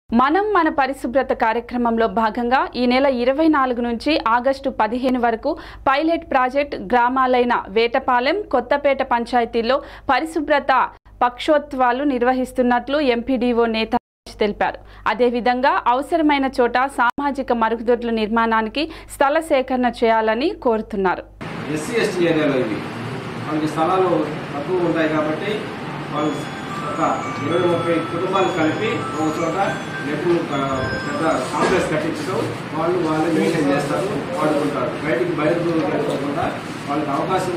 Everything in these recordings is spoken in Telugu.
మనం మన పరిశుభ్రత కార్యక్రమంలో భాగంగా ఈ నెల ఇరవై నాలుగు నుంచి ఆగస్టు పదిహేను వరకు పైలట్ ప్రాజెక్ట్ గ్రామాలైన వేటపాలెం కొత్తపేట పంచాయతీల్లో పరిశుభ్రత పక్షోత్సవాలు నిర్వహిస్తున్నట్లు ఎంపీడీఓ నేత తెలిపారు అదేవిధంగా అవసరమైన చోట సామాజిక మరుగుదొడ్ల నిర్మాణానికి స్థల సేకరణ చేయాలని కోరుతున్నారు ఎస్సీ ఎస్టీ ఏరియాలో ఇవి వాళ్ళకి స్థలాలు తక్కువ ఉంటాయి కాబట్టి వాళ్ళు ఒక ఇరవై ముప్పై కుటుంబాలు కలిపి ఒక చోట లెటర్ పెద్ద కాంప్లెక్స్ కట్టించడం వాళ్ళు వాళ్ళే మెయింటైన్ చేస్తారు వాడుకుంటారు బయటికి బయటకు వెళ్ళకుండా వాళ్ళకి అవకాశం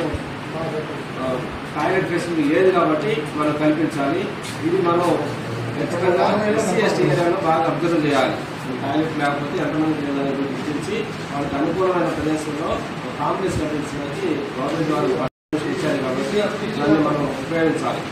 ఆ, టాయిలెట్ ఫెసిలిటీ లేదు కాబట్టి మనం కల్పించాలి ఇది మనం ఖచ్చితంగా ఎస్సీ ఎస్టీ ఏరియాలో బాగా అబ్జర్వ్ చేయాలి టాయిలెట్ లేకపోతే ఎంతమంది లేదని గుర్తించి వాళ్ళకి అనుకూలమైన ప్రదేశంలో ఒక కాంప్లెక్స్ కట్టించడానికి గవర్నమెంట్ వాళ్ళు పర్మిషన్ ఇచ్చారు కాబట్టి దాన్ని మనం ఉపయోగించాలి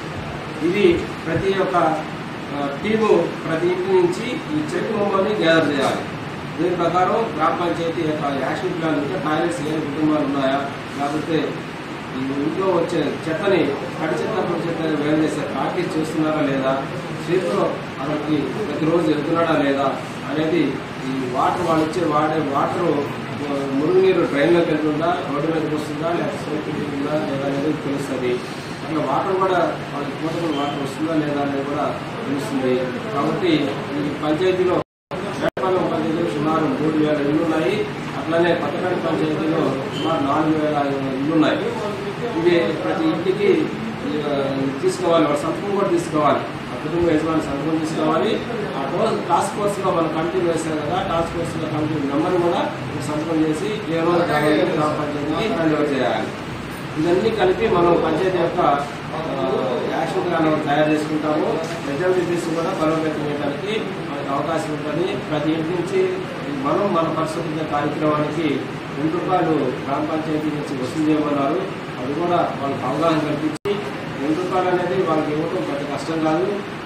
ఇది ప్రతి ఒక్క ఆ, టీము ప్రతి ఇంటి నుంచి ఈ చెక్ బొమ్మని గ్యాదర్ చేయాలి దీని ప్రకారం గ్రామ పంచాయతీ యొక్క యాక్షన్ ప్లాన్ ఉంటే టాయిలెట్స్ ఏ కుటుంబాలు ఉన్నాయా లేకపోతే ఈ ఇంట్లో వచ్చే చెత్తని తడి చెత్త పొడి చెత్తని వేరు చేసే ప్రాక్టీస్ చేస్తున్నారా లేదా చేతిలో అక్కడికి ప్రతిరోజు వెళ్తున్నాడా లేదా అనేది ఈ వాటర్ వాళ్ళు వచ్చే వాడే వాటర్ మురుగునీరు డ్రైన్లోకి వెళ్తుందా రోడ్డు మీదకి వస్తుందా లేదా సోపు ఉందా లేదా అనేది తెలుస్తుంది అట్లా వాటర్ కూడా వాళ్ళకి పోతకున్న వాటర్ వస్తుందా లేదా అనేది కూడా తెలుస్తుంది కాబట్టి ఈ పంచాయతీలో వేటపాలెం పంచాయతీలో సుమారు మూడు వేల ఇళ్ళు ఉన్నాయి అట్లానే పట్టకాడి పంచాయతీలో సుమారు నాలుగు వేల ఇళ్ళు ఉన్నాయి ఇది ప్రతి ఇంటికి ఆ, తీసుకోవాలి వాళ్ళ సంతకం కూడా తీసుకోవాలి ఆ కుటుంబ యజమాని సంతకం తీసుకోవాలి ఆ టో- టాస్క్ ఫోర్స్ లో మనం కమిటీ వేసాం కదా టాస్క్ ఫోర్స్ లో కమిటీ నెంబర్ కూడా సంతకం చేసి ఏ రోజు కావాలి గ్రామ పంచాయతీకి హ్యాండ్ ఓవర్ చేయాలి ఇవన్నీ కలిపి మనం పంచాయతీ యొక్క ఆ, యాక్షన్ ప్లాన్ ఒకటి తయారు చేసుకుంటాము మెజారిటీస్ కూడా బలోపేతం చేయడానికి మనకు అవకాశం ఉంటుంది ప్రతి ఇంటి నుంచి మనం మన పరిశుభ్రత కార్యక్రమానికి రెండు రూపాయలు గ్రామ పంచాయతీ నుంచి వసూలు చేయమన్నారు అది కూడా వాళ్ళకి అవగాహన కల్పించి రెండు రూపాయలు అనేది వాళ్ళకి ఇవ్వడం పెద్ద కష్టం కాదు